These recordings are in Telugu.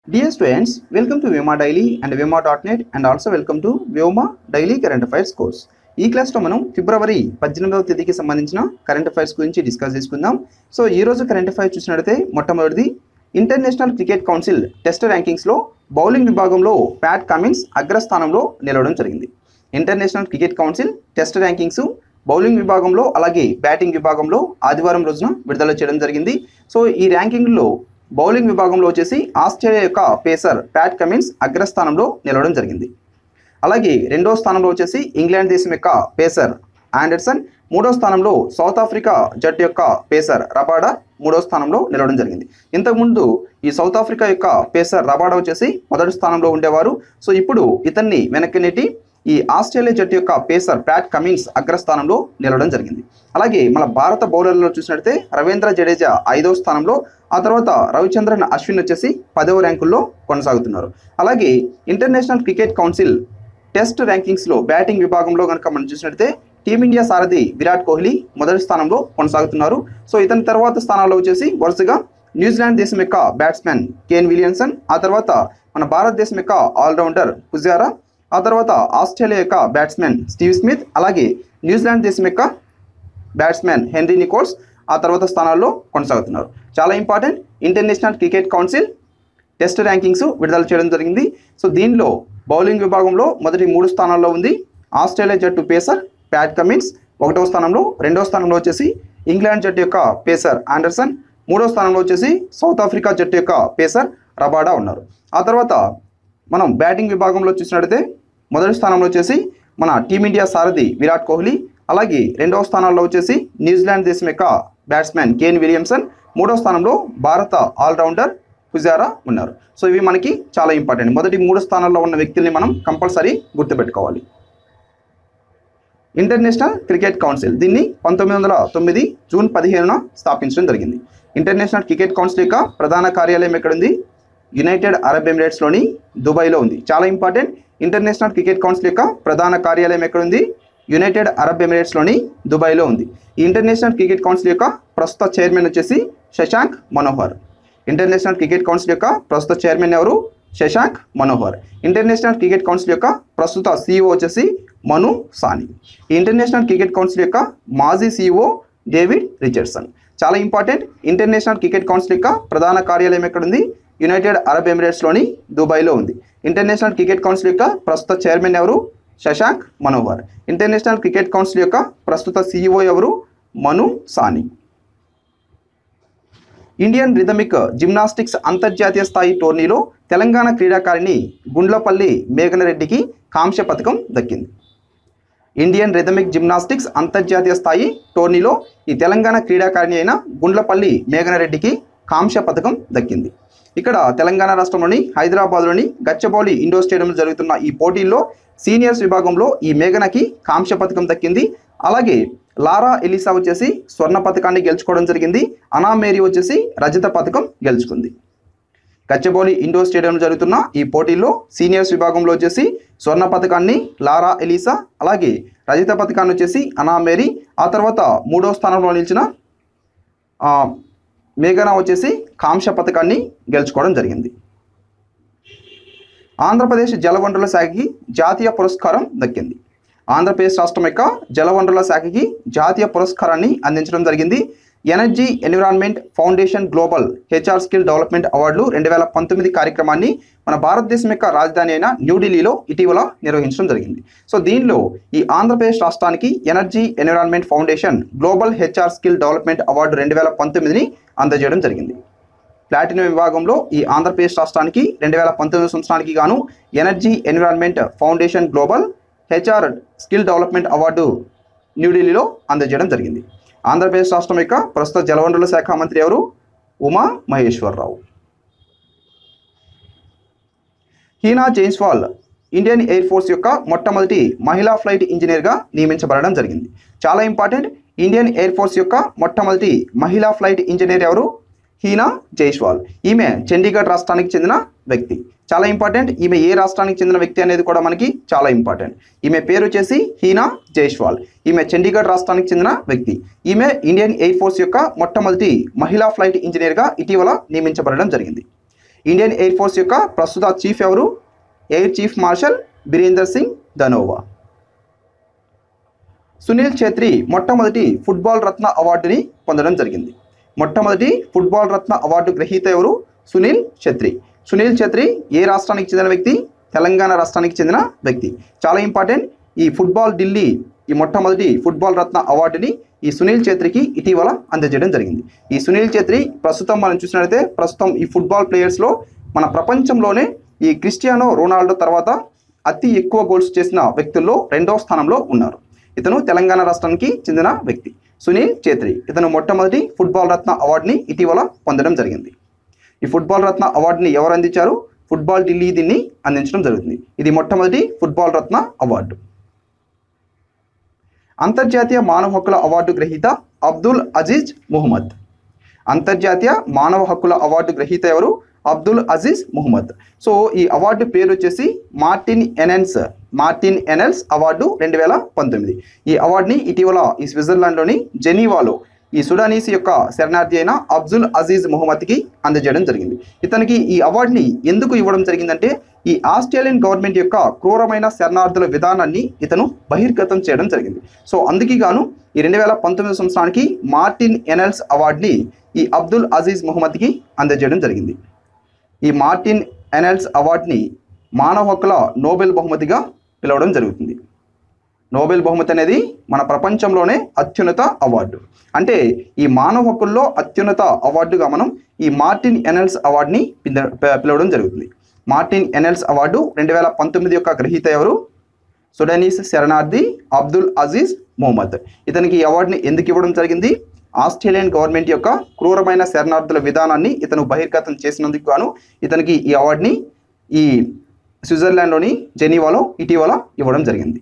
Dear students, welcome to Vyoma Daily and Vyoma.net and also welcome to Vyoma Daily Current Affairs course. ఈ క్లాస్లో మనం ఫిబ్రవరి పద్దెనిమిదవ తేదీకి సంబంధించిన కరెంట్ అఫైర్స్ గురించి డిస్కస్ చేసుకుందాం సో ఈ రోజు కరెంట్ అఫైర్స్ చూసినట్లయితే మొట్టమొదటిది ఇంటర్నేషనల్ క్రికెట్ కౌన్సిల్ టెస్ట్ ర్యాంకింగ్స్లో బౌలింగ్ విభాగంలో ప్యాట్ కమిన్స్ అగ్రస్థానంలో నిలవడం జరిగింది international cricket council test rankings bowling విభాగంలో అలాగే బ్యాటింగ్ విభాగంలో ఆదివారం రోజున విడుదల చేయడం జరిగింది సో ఈ ర్యాంకింగ్లో బౌలింగ్ విభాగంలో వచ్చేసి ఆస్ట్రేలియా యొక్క పేసర్ ప్యాట్ కమిన్స్ అగ్రస్థానంలో నిలవడం జరిగింది అలాగే రెండో స్థానంలో వచ్చేసి ఇంగ్లాండ్ దేశం యొక్క పేసర్ ఆండర్సన్ మూడో స్థానంలో సౌత్ ఆఫ్రికా జట్టు యొక్క పేసర్ రబాడా మూడో స్థానంలో నిలవడం జరిగింది ఇంతకుముందు ఈ సౌత్ ఆఫ్రికా యొక్క పేసర్ రబాడా వచ్చేసి మొదటి స్థానంలో ఉండేవారు సో ఇప్పుడు ఇతన్ని వెనక్కి నెట్టి ఈ ఆస్ట్రేలియా జట్టు యొక్క పేసర్ ప్యాట్ కమిన్స్ అగ్రస్థానంలో నిలవడం జరిగింది అలాగే మన భారత బౌలర్లలో చూసినట్లయితే రవీంద్ర జడేజా ఐదో స్థానంలో ఆ తర్వాత రవిచంద్రన్ అశ్విన్ వచ్చేసి పదవ ర్యాంకుల్లో కొనసాగుతున్నారు అలాగే ఇంటర్నేషనల్ క్రికెట్ కౌన్సిల్ టెస్ట్ ర్యాంకింగ్స్లో బ్యాటింగ్ విభాగంలో కనుక మనం చూసినట్లయితే టీమిండియా సారథి విరాట్ కోహ్లీ మొదటి స్థానంలో కొనసాగుతున్నారు సో ఇతని తర్వాత స్థానాల్లో వచ్చేసి వరుసగా న్యూజిలాండ్ దేశం యొక్క బ్యాట్స్మెన్ కేన్ విలియమ్సన్ ఆ తర్వాత మన భారతదేశం యొక్క ఆల్రౌండర్ పుజారా ఆ తర్వాత ఆస్ట్రేలియా యొక్క బ్యాట్స్మెన్ స్టీవ్ స్మిత్ అలాగే న్యూజిలాండ్ దేశం యొక్క బ్యాట్స్మెన్ హెన్రీ నికోల్స్ ఆ తర్వాత స్థానాల్లో కొనసాగుతున్నారు చాలా important international cricket council test rankings విడుదల చేయడం జరిగింది సో దీనిలో బౌలింగ్ విభాగంలో మొదటి మూడు స్థానాల్లో ఉంది ఆస్ట్రేలియా జట్టు పేసర్ ప్యాట్ కమిన్స్ ఒకటో స్థానంలో రెండో స్థానంలో వచ్చేసి ఇంగ్లాండ్ జట్టు యొక్క పేసర్ ఆండర్సన్ మూడో స్థానంలో వచ్చేసి సౌత్ ఆఫ్రికా జట్టు యొక్క పేసర్ రబాడా ఉన్నారు ఆ తర్వాత మనం బ్యాటింగ్ విభాగంలో చూసినట్లయితే మొదటి స్థానంలో వచ్చేసి మన టీమిండియా సారథి విరాట్ కోహ్లీ అలాగే రెండవ స్థానంలో వచ్చేసి న్యూజిలాండ్ దేశం యొక్క బ్యాట్స్మెన్ కేన్ విలియమ్సన్ మూడో స్థానంలో భారత ఆల్రౌండర్ పుజారా ఉన్నారు సో ఇవి మనకి చాలా ఇంపార్టెంట్ మొదటి మూడు స్థానాల్లో ఉన్న వ్యక్తుల్ని మనం కంపల్సరీ గుర్తుపెట్టుకోవాలి ఇంటర్నేషనల్ క్రికెట్ కౌన్సిల్ దీన్ని పంతొమ్మిది వందల తొమ్మిది జూన్ పదిహేనున స్థాపించడం జరిగింది ఇంటర్నేషనల్ క్రికెట్ కౌన్సిల్ యొక్క ప్రధాన కార్యాలయం ఎక్కడుంది యునైటెడ్ అరబ్ ఎమిరేట్స్లోని దుబాయ్లో ఉంది చాలా ఇంపార్టెంట్ ఇంటర్నేషనల్ క్రికెట్ కౌన్సిల్ యొక్క ప్రధాన కార్యాలయం ఎక్కడుంది యునైటెడ్ అరబ్ ఎమిరేట్స్లోని దుబాయ్లో ఉంది ఈ ఇంటర్నేషనల్ క్రికెట్ కౌన్సిల్ యొక్క ప్రస్తుత చైర్మన్ వచ్చేసి Shashank Manohar international cricket council యొక్క ప్రస్తుత చైర్మన్ ఎవరు Shashank Manohar international cricket council యొక్క ప్రస్తుత సీఈఓ వచ్చేసి మను సాని ఈ ఇంటర్నేషనల్ క్రికెట్ కౌన్సిల్ యొక్క మాజీ సీఈఓ డేవిడ్ రిచర్డ్సన్ చాలా ఇంపార్టెంట్ ఇంటర్నేషనల్ క్రికెట్ కౌన్సిల్ యొక్క ప్రధాన కార్యాలయం ఎక్కడుంది యునైటెడ్ అరబ్ ఎమిరేట్స్లోని దుబాయ్లో ఉంది ఇంటర్నేషనల్ క్రికెట్ కౌన్సిల్ యొక్క ప్రస్తుత చైర్మన్ ఎవరు Shashank Manohar international cricket council యొక్క ప్రస్తుత సీఈఓ ఎవరు మను సాని ఇండియన్ రిథమిక్ జిమ్నాస్టిక్స్ అంతర్జాతీయ స్థాయి టోర్నీలో తెలంగాణ క్రీడాకారిణి గుండ్లపల్లి మేఘనరెడ్డికి కాంస్య పథకం దక్కింది ఇండియన్ రిథమిక్ జిమ్నాస్టిక్స్ అంతర్జాతీయ స్థాయి టోర్నీలో ఈ తెలంగాణ క్రీడాకారిణి అయిన గుండ్లపల్లి మేఘనరెడ్డికి కాంస్య పథకం దక్కింది ఇక్కడ తెలంగాణ రాష్ట్రంలోని హైదరాబాద్లోని గచ్చబౌలి ఇండోర్ స్టేడియంలో జరుగుతున్న ఈ పోటీల్లో సీనియర్స్ విభాగంలో ఈ మేఘనకి కాంస్య పథకం దక్కింది అలాగే లారా ఎలిసా వచ్చేసి స్వర్ణ పథకాన్ని గెలుచుకోవడం జరిగింది అనా మేరీ వచ్చేసి రజత పథకం గెలుచుకుంది గచ్చబౌలి ఇండోర్ స్టేడియంలో జరుగుతున్న ఈ పోటీల్లో సీనియర్స్ విభాగంలో వచ్చేసి స్వర్ణ పథకాన్ని లారా ఎలీసా అలాగే రజిత పథకాన్ని వచ్చేసి అనా మేరీ ఆ తర్వాత మూడో స్థానంలో నిలిచిన ఆ, మేఘనా వచ్చేసి కాంస్య పథకాన్ని గెలుచుకోవడం జరిగింది ఆంధ్రప్రదేశ్ జలవనరుల శాఖకి జాతీయ పురస్కారం దక్కింది ఆంధ్రప్రదేశ్ రాష్ట్రం యొక్క జలవనరుల శాఖకి జాతీయ పురస్కారాన్ని అందించడం జరిగింది energy environment foundation global HR skill development అవార్డులు రెండు వేల పంతొమ్మిది కార్యక్రమాన్ని మన భారతదేశం యొక్క రాజధాని అయిన న్యూఢిల్లీలో ఇటీవల నిర్వహించడం జరిగింది సో దీనిలో ఈ ఆంధ్రప్రదేశ్ రాష్ట్రానికి energy environment foundation global HR skill development award రెండు వేల పంతొమ్మిదిని అందజేయడం జరిగింది ప్లాటినం విభాగంలో ఈ ఆంధ్రప్రదేశ్ రాష్ట్రానికి రెండు వేల పంతొమ్మిది సంవత్సరానికి గాను energy environment foundation global HR skill development award న్యూఢిల్లీలో అందజేయడం జరిగింది ఆంధ్రప్రదేశ్ రాష్ట్రం యొక్క ప్రస్తుత జలవనరుల శాఖ మంత్రి ఎవరు Uma Maheshwara Rao Hina Jaiswal Indian air force యొక్క మొట్టమొదటి మహిళా ఫ్లైట్ ఇంజనీర్గా నియమించబడడం జరిగింది చాలా ఇంపార్టెంట్ ఇండియన్ ఎయిర్ ఫోర్స్ యొక్క మొట్టమొదటి మహిళా ఫ్లైట్ ఇంజనీర్ ఎవరు హీనా జైస్వాల్ ఈమె చండీగఢ్ రాష్ట్రానికి చెందిన వ్యక్తి చాలా ఇంపార్టెంట్ ఈమె ఏ రాష్ట్రానికి చెందిన వ్యక్తి అనేది కూడా మనకి చాలా ఇంపార్టెంట్ ఈమె పేరు వచ్చేసి హీనా జైస్వాల్ ఈమె చండీగఢ్ రాష్ట్రానికి చెందిన వ్యక్తి ఈమె ఇండియన్ ఎయిర్ ఫోర్స్ యొక్క మొట్టమొదటి మహిళా ఫ్లైట్ ఇంజనీర్గా ఇటీవల నియమించబడడం జరిగింది ఇండియన్ ఎయిర్ ఫోర్స్ యొక్క ప్రస్తుత చీఫ్ ఎవరు air chief marshal Birender Singh Dhanoa Sunil Chhetri మొట్టమొదటి ఫుట్బాల్ రత్న అవార్డుని పొందడం జరిగింది మొట్టమొదటి ఫుట్బాల్ రత్న అవార్డు గ్రహీత ఎవరు సునీల్ ఛేత్రి సునీల్ ఛేత్రి ఏ రాష్ట్రానికి చెందిన వ్యక్తి తెలంగాణ రాష్ట్రానికి చెందిన వ్యక్తి చాలా ఇంపార్టెంట్ ఈ ఫుట్బాల్ ఢిల్లీ ఈ మొట్టమొదటి ఫుట్బాల్ రత్న అవార్డుని ఈ సునీల్ ఛేత్రికి ఇటీవల అందజేయడం జరిగింది ఈ సునీల్ ఛేత్రి ప్రస్తుతం మనం చూసినట్లయితే ప్రస్తుతం ఈ ఫుట్బాల్ ప్లేయర్స్లో మన ప్రపంచంలోనే ఈ క్రిస్టియానో రొనాల్డో తర్వాత అతి ఎక్కువ గోల్స్ చేసిన వ్యక్తుల్లో రెండవ స్థానంలో ఉన్నారు ఇతను తెలంగాణ రాష్ట్రానికి చెందిన వ్యక్తి సునీల్ ఛేత్రి ఇతను మొట్టమొదటి ఫుట్బాల్ రత్న అవార్డుని ఇటీవల పొందడం జరిగింది ఈ ఫుట్బాల్ రత్న అవార్డుని ఎవరు అందించారు ఫుట్బాల్ ఢిల్లీ దీన్ని అందించడం జరుగుతుంది ఇది మొట్టమొదటి ఫుట్బాల్ రత్న అవార్డు అంతర్జాతీయ మానవ హక్కుల అవార్డు గ్రహీత అబ్దుల్ అజీజ్ ముహమ్మద్ అంతర్జాతీయ మానవ హక్కుల అవార్డు గ్రహీత ఎవరు అబ్దుల్ అజీజ్ ముహమ్మద్ సో ఈ అవార్డు పేరు వచ్చేసి Martin Ennals Martin Ennals award రెండు వేల పంతొమ్మిది ఈ అవార్డుని ఇటీవల ఈ స్విట్జర్లాండ్లోని జెనీవాలో ఈ సుడానీస్ యొక్క శరణార్థి అయిన అబ్దుల్ అజీజ్ ముహమ్మద్కి అందజేయడం జరిగింది ఇతనికి ఈ అవార్డుని ఎందుకు ఇవ్వడం జరిగిందంటే ఈ ఆస్ట్రేలియన్ గవర్నమెంట్ యొక్క క్రూరమైన శరణార్థుల విధానాన్ని ఇతను బహిర్గతం చేయడం జరిగింది సో అందుకే గాను ఈ రెండు వేల పంతొమ్మిది సంవత్సరానికి మార్టిన్ ఎనెల్స్ అవార్డుని ఈ అబ్దుల్ అజీజ్ ముహమ్మద్కి అందజేయడం జరిగింది ఈ మార్టిన్ ఎనెల్స్ అవార్డుని మానవ హక్కుల నోబెల్ బహుమతిగా పిలవడం జరుగుతుంది నోబెల్ బహుమతి అనేది మన ప్రపంచంలోనే అత్యున్నత అవార్డు అంటే ఈ మానవ హక్కుల్లో అత్యున్నత అవార్డుగా మనం ఈ మార్టిన్ ఎనెల్స్ అవార్డుని పిల- ప- పిలవడం జరుగుతుంది మార్టిన్ ఎనెల్స్ అవార్డు రెండు వేల పంతొమ్మిది యొక్క గ్రహీత ఎవరు సుడనీస్ శరణార్థి అబ్దుల్ అజీజ్ మొహమ్మద్ ఇతనికి ఈ అవార్డుని ఎందుకు ఇవ్వడం జరిగింది ఆస్ట్రేలియన్ గవర్నమెంట్ యొక్క క్రూరమైన శరణార్థుల విధానాన్ని ఇతను బహిర్గతం చేసినందుకు గాను ఇతనికి ఈ అవార్డుని ఈ స్విట్జర్లాండ్లోని జెనీవాలో ఇటీవల ఇవ్వడం జరిగింది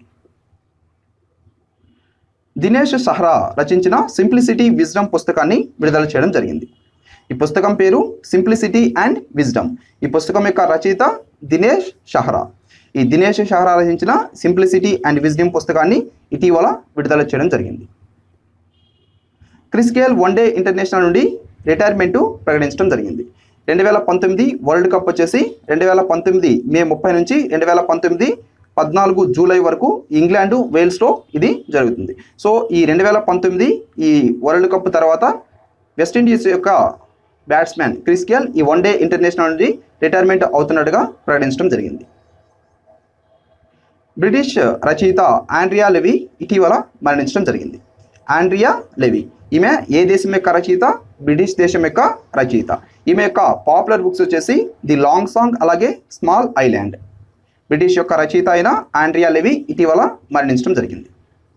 దినేష్ సహ్రా రచించిన సింప్లిసిటీ విజ్డమ్ పుస్తకాన్ని విడుదల చేయడం జరిగింది ఈ పుస్తకం పేరు సింప్లిసిటీ అండ్ విజ్డమ్ ఈ పుస్తకం యొక్క రచయిత దినేష్ షహ్రా ఈ దినేష్ షహ్రా రచించిన సింప్లిసిటీ అండ్ విజ్డమ్ పుస్తకాన్ని ఇటీవల విడుదల చేయడం జరిగింది క్రిస్కేల్ వన్ డే ఇంటర్నేషనల్ నుండి రిటైర్మెంటు ప్రకటించడం జరిగింది రెండు వేల పంతొమ్మిది వరల్డ్ కప్ వచ్చేసి రెండు వేల పంతొమ్మిది మే ముప్పై నుంచి రెండు వేల పంతొమ్మిది పద్నాలుగు జూలై వరకు ఇంగ్లాండ్ వేల్స్లో ఇది జరుగుతుంది సో ఈ రెండు వేల పంతొమ్మిది ఈ వరల్డ్ కప్ తర్వాత వెస్టిండీస్ యొక్క బ్యాట్స్మెన్ క్రిస్కియల్ ఈ వన్ డే ఇంటర్నేషనల్ నుండి రిటైర్మెంట్ అవుతున్నట్టుగా ప్రకటించడం జరిగింది బ్రిటిష్ రచయిత ఆండ్రియా లెవి ఇటీవల మరణించడం జరిగింది ఆండ్రియా లెవి ఈమె ఏ దేశం యొక్క రచయిత బ్రిటిష్ దేశం యొక్క రచయిత ఈమె యొక్క పాపులర్ బుక్స్ వచ్చేసి ది లాంగ్ సాంగ్ అలాగే స్మాల్ ఐలాండ్ బ్రిటిష్ యొక్క రచయిత అయిన ఆండ్రియా లెవి ఇటీవల మరణించడం జరిగింది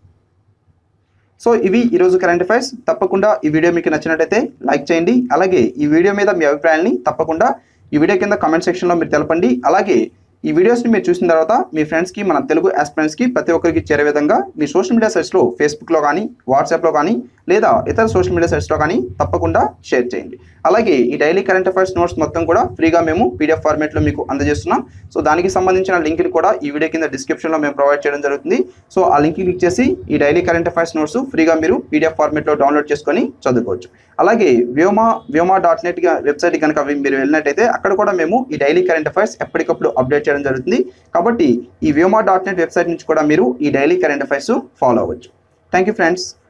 సో ఇవి ఈరోజు కరెంట్ అఫైర్స్ తప్పకుండా ఈ వీడియో మీకు నచ్చినట్టయితే లైక్ చేయండి అలాగే ఈ వీడియో మీద మీ అభిప్రాయాన్ని తప్పకుండా ఈ వీడియో కింద కమెంట్ సెక్షన్లో మీరు తెలపండి అలాగే ఈ వీడియోస్ని మీరు చూసిన తర్వాత మీ ఫ్రెండ్స్కి మన తెలుగు ఆస్పిరెంట్స్కి ప్రతి ఒక్కరికి చేరే విధంగా మీ సోషల్ మీడియా సైట్స్లో ఫేస్బుక్లో కానీ వాట్సాప్లో కానీ లేదా ఇతర సోషల్ మీడియా సైట్స్లో కానీ తప్పకుండా షేర్ చేయండి అలాగే ఈ డైలీ కరెంట్ అఫైర్స్ నోట్స్ మొత్తం కూడా ఫ్రీగా మేము పీడిఎఫ్ ఫార్మేట్లో మీకు అందజేస్తున్నాం సో దానికి సంబంధించిన లింక్ని కూడా ఈ వీడియో కింద డిస్క్రిప్షన్లో మేము ప్రొవైడ్ చేయడం జరుగుతుంది సో ఆ లింక్ క్లిక్ చేసి ఈ డైలీ కరెంట్ అఫైర్స్ నోట్స్ ఫ్రీగా మీరు పీడిఎఫ్ ఫార్మేట్లో డౌన్లోడ్ చేసుకొని చదువుకోవచ్చు అలాగే Vyoma Vyoma dot net website కనుక అవి మీరు వెళ్ళినట్టయితే అక్కడ కూడా మేము ఈ డైలీ కరెంట్ అఫైర్స్ ఎప్పటికప్పుడు అప్డేట్ చేయడం జరుగుతుంది కాబట్టి ఈ వ్యోమా డాట్ నెట్ వెబ్సైట్ నుంచి కూడా మీరు ఈ డైలీ కరెంట్ అఫైర్స్ ఫాలో అవ్వచ్చు థ్యాంక్ యూ ఫ్రెండ్స్